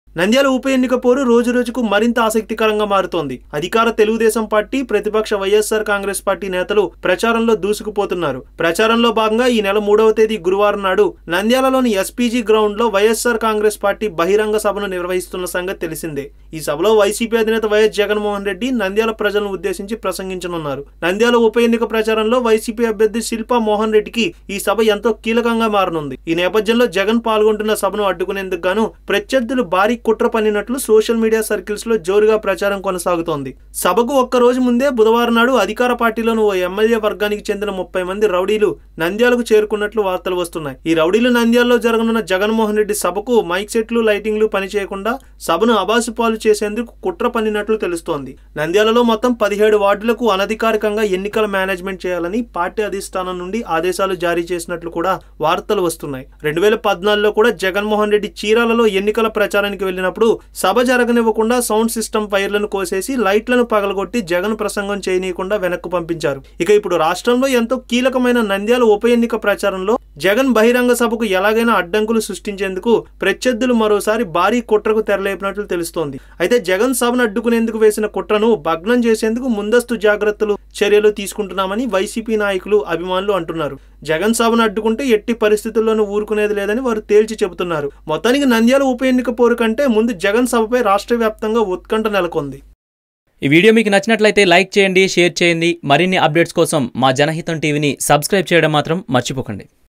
నంద్యాల ఉప ఎన్నిక పోరు రోజు రోజుకు మరింత ఆసక్తికరంగా మారుతోంది అధికార తెలుగుదేశం పార్టీ ప్రతిపక్ష వైఎస్ఆర్ కాంగ్రెస్ పార్టీ నేతలు ప్రచారంలో దూసుకుపోతున్నారు ప్రచారంలో భాగంగా ఈ నెల మూడవ తేదీ గురువారం నాడు నంద్యాలలోని ఎస్పీజీ గ్రౌండ్ లో వైఎస్ఆర్ కాంగ్రెస్ పార్టీ బహిరంగ సభను నిర్వహిస్తున్న సంగతి తెలిసిందే ఈ సభలో వైసీపీ అధినేత వైఎస్ జగన్మోహన్ రెడ్డి నంద్యాల ప్రజలను ఉద్దేశించి ప్రసంగించనున్నారు నంద్యాల ఉప ఎన్నిక ప్రచారంలో వైసీపీ అభ్యర్థి శిల్పా మోహన్ రెడ్డికి ఈ సభ ఎంతో కీలకంగా మారనుంది ఈ నేపథ్యంలో జగన్ పాల్గొంటున్న సభను అడ్డుకునేందుకు గాను ప్రత్యర్థులు భారీ కుట్ర పన్నినట్లు సోషల్ మీడియా సర్కిల్స్ లో జోరుగా ప్రచారం కొనసాగుతోంది సభకు ఒక్క రోజు ముందే బుధవారం నాడు అధికార పార్టీలోని ఓ ఎమ్మెల్యే వర్గానికి చెందిన ముప్పై మంది రౌడీలు నంద్యాలకు చేరుకున్నట్లు వార్తలు వస్తున్నాయి ఈ రౌడీలు నంద్యాలలో జరగనున్న జగన్మోహన్ రెడ్డి సభకు మైక్ సెట్లు లైటింగ్లు పనిచేయకుండా సభను అబాసు పాలు చేసేందుకు కుట్ర పన్నినట్లు తెలుస్తోంది నంద్యాలలో మొత్తం పదిహేడు వార్డులకు అనధికారికంగా ఎన్నికల మేనేజ్మెంట్ చేయాలని పార్టీ అధిష్టానం నుండి ఆదేశాలు జారీ చేసినట్లు కూడా వార్తలు వస్తున్నాయి రెండు వేల పద్నాలుగులో కూడా జగన్మోహన్ రెడ్డి చీరాలలో ఎన్నికల ప్రచారానికి వెళ్ళినప్పుడు సభ జరగనివ్వకుండా సౌండ్ సిస్టమ్ వైర్లను కోసేసి లైట్లను పగలగొట్టి జగన్ ప్రసంగం చేయనీయకుండా వెనక్కు పంపించారు ఇక ఇప్పుడు రాష్ట్రంలో ఎంతో కీలకమైన నంద్యాల ఉప ఎన్నిక ప్రచారంలో జగన్ బహిరంగ సభకు ఎలాగైనా అడ్డంకులు సృష్టించేందుకు ప్రత్యర్థులు మరోసారి భారీ కుట్రకు తెరలేపినట్లు తెలుస్తోంది అయితే జగన్ సభను అడ్డుకునేందుకు వేసిన కుట్రను భగ్నం చేసేందుకు ముందస్తు జాగ్రత్తలు చర్యలు తీసుకుంటున్నామని వైసీపీ నాయకులు అభిమానులు అంటున్నారు జగన్ సభను అడ్డుకుంటే ఎట్టి పరిస్థితుల్లోనూ ఊరుకునేది లేదని వారు తేల్చి చెబుతున్నారు మొత్తానికి నంద్యాల ఉప ఎన్నిక పోరు కంటే ముందు జగన్ సభపై రాష్ట్ర వ్యాప్తంగా ఉత్కంఠ నెలకొంది ఈ వీడియో మీకు నచ్చినట్లయితే లైక్ చేయండి షేర్ చేయండి మరిన్ని అప్డేట్స్ కోసం మా జనహితం టీవీని సబ్స్క్రైబ్ చేయడం మాత్రం మర్చిపోకండి